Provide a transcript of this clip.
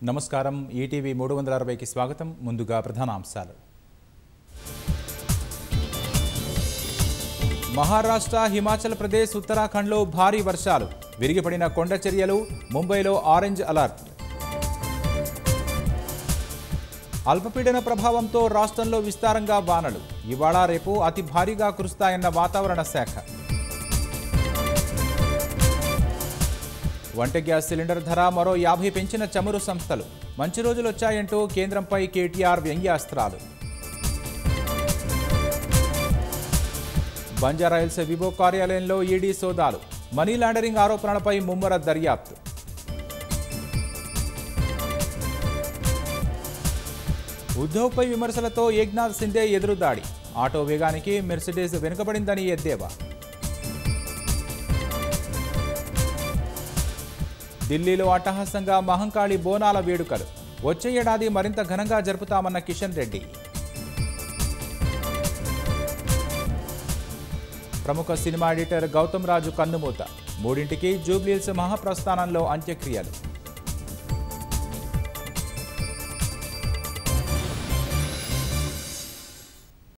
నమస్కారం ఈటీవీ మూడు వందల అరవైకి స్వాగతం ముందుగా ప్రధానాంశాలు మహారాష్ట్ర హిమాచల్ ప్రదేశ్ ఉత్తరాఖండ్లో భారీ వర్షాలు విరిగిపడిన కొండ చర్యలు ముంబైలో ఆరెంజ్ అలర్ట్ అల్పపీడన ప్రభావంతో రాష్ట్రంలో విస్తారంగా వానలు ఇవాళ రేపు అతి భారీగా కురుస్తాయన్న వాతావరణ శాఖ వంట గ్యాస్ సిలిండర్ ధర మరో యాభై పెంచిన చమురు సంస్థలు మంచి రోజులు వచ్చాయంటూ కేంద్రంపై కేటీఆర్ వ్యంగ్యాస్త్రాలు బంజారాయిల్స్ వివో కార్యాలయంలో ఈడీ సోదాలు మనీ లాండరింగ్ ఆరోపణలపై ముమ్మర దర్యాప్తు ఉద్ధవ్పై విమర్శలతో ఏక్నాథ్ సింధే ఎదురుదాడి ఆటో వేగానికి మెర్సిడీస్ వెనుకబడిందని ఎద్దేవా ఢిల్లీలో అట్టహాసంగా మహంకాళి బోనాల వేడుకలు వచ్చే ఏడాది మరింత ఘనంగా జరుపుతామన్న కిషన్ రెడ్డి ప్రముఖ సినిమా ఎడిటర్ గౌతమ్ రాజు కన్నుమూత మూడింటికి జూబ్లీల్స్ మహాప్రస్థానంలో అంత్యక్రియలు